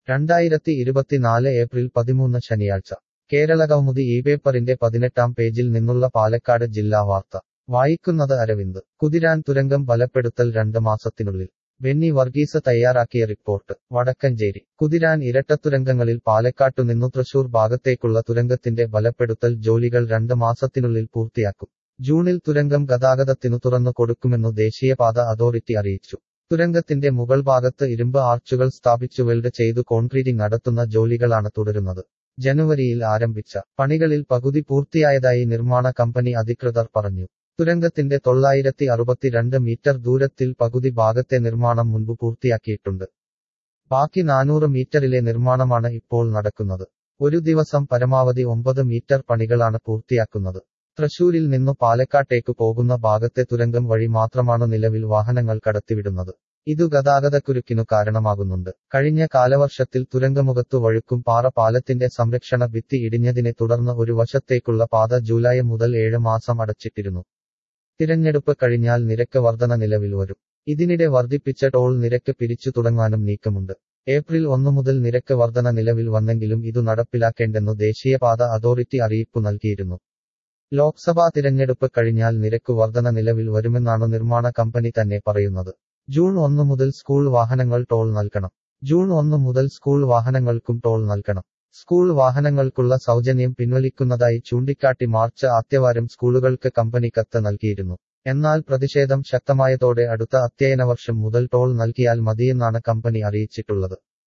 രണ്ടായിരത്തി ഇരുപത്തിനാല് ഏപ്രിൽ പതിമൂന്ന് ശനിയാഴ്ച കേരള കൗമുദി ഈ പേപ്പറിന്റെ പതിനെട്ടാം പേജിൽ നിന്നുള്ള പാലക്കാട് ജില്ലാ വാർത്ത വായിക്കുന്നത് അരവിന്ദ് കുതിരാൻ തുരങ്കം ബലപ്പെടുത്തൽ രണ്ട് മാസത്തിനുള്ളിൽ ബെന്നി വർഗീസ് തയ്യാറാക്കിയ റിപ്പോർട്ട് വടക്കഞ്ചേരി കുതിരാൻ ഇരട്ടത്തുരങ്കങ്ങളിൽ പാലക്കാട്ടുനിന്നു തൃശൂർ ഭാഗത്തേക്കുള്ള തുരങ്കത്തിന്റെ ബലപ്പെടുത്തൽ ജോലികൾ രണ്ട് മാസത്തിനുള്ളിൽ പൂർത്തിയാക്കും ജൂണിൽ തുരങ്കം ഗതാഗതത്തിനു തുറന്നു കൊടുക്കുമെന്നു ദേശീയപാത അതോറിറ്റി അറിയിച്ചു തുരങ്കത്തിന്റെ മുകൾ ഭാഗത്ത് ഇരുമ്പ് ആർച്ചുകൾ സ്ഥാപിച്ചു വെൽഡ് ചെയ്തു കോൺക്രീറ്റിംഗ് നടത്തുന്ന ജോലികളാണ് തുടരുന്നത് ജനുവരിയിൽ ആരംഭിച്ച പണികളിൽ പകുതി പൂർത്തിയായതായി നിർമ്മാണ കമ്പനി അധികൃതർ പറഞ്ഞു തുരങ്കത്തിന്റെ തൊള്ളായിരത്തി അറുപത്തിരണ്ട് മീറ്റർ ദൂരത്തിൽ പകുതി ഭാഗത്തെ നിർമ്മാണം മുൻപ് പൂർത്തിയാക്കിയിട്ടുണ്ട് ബാക്കി നാനൂറ് മീറ്ററിലെ നിർമ്മാണമാണ് ഇപ്പോൾ നടക്കുന്നത് ഒരു ദിവസം പരമാവധി ഒമ്പത് മീറ്റർ പണികളാണ് പൂർത്തിയാക്കുന്നത് തൃശൂരിൽ നിന്നു പാലക്കാട്ടേക്ക് പോകുന്ന ഭാഗത്തെ തുരങ്കം വഴി മാത്രമാണ് നിലവിൽ വാഹനങ്ങൾ കടത്തിവിടുന്നത് ഇതു ഗതാഗതക്കുരുക്കിനു കാരണമാകുന്നുണ്ട് കഴിഞ്ഞ കാലവർഷത്തിൽ തുരങ്കമുഖത്തു വഴുക്കും പാറ പാലത്തിന്റെ സംരക്ഷണ ഭിത്തി ഇടിഞ്ഞതിനെ തുടർന്ന് ഒരു വശത്തേക്കുള്ള പാത ജൂലൈ മുതൽ ഏഴ് മാസം അടച്ചിട്ടിരുന്നു തിരഞ്ഞെടുപ്പ് കഴിഞ്ഞാൽ നിരക്ക് വർധന നിലവിൽ വരും ഇതിനിടെ വർദ്ധിപ്പിച്ച ടോൾ നിരക്ക് പിരിച്ചു തുടങ്ങാനും നീക്കമുണ്ട് ഏപ്രിൽ ഒന്നു മുതൽ നിരക്ക് വർധന നിലവിൽ വന്നെങ്കിലും ഇതു നടപ്പിലാക്കേണ്ടെന്നു ദേശീയപാത അതോറിറ്റി അറിയിപ്പു നൽകിയിരുന്നു ലോക്സഭാ തിരഞ്ഞെടുപ്പ് കഴിഞ്ഞാൽ നിരക്ക് വർധന നിലവിൽ വരുമെന്നാണ് നിർമ്മാണ കമ്പനി തന്നെ പറയുന്നത് ജൂൺ ഒന്നു മുതൽ സ്കൂൾ വാഹനങ്ങൾ ടോൾ നൽകണം ജൂൺ ഒന്നു മുതൽ സ്കൂൾ വാഹനങ്ങൾക്കും ടോൾ നൽകണം സ്കൂൾ വാഹനങ്ങൾക്കുള്ള സൗജന്യം പിൻവലിക്കുന്നതായി ചൂണ്ടിക്കാട്ടി മാർച്ച് ആദ്യവാരം സ്കൂളുകൾക്ക് കമ്പനി കത്ത് നൽകിയിരുന്നു എന്നാൽ പ്രതിഷേധം ശക്തമായതോടെ അടുത്ത അധ്യയന വർഷം മുതൽ ടോൾ നൽകിയാൽ മതിയെന്നാണ് കമ്പനി അറിയിച്ചിട്ടുള്ളത്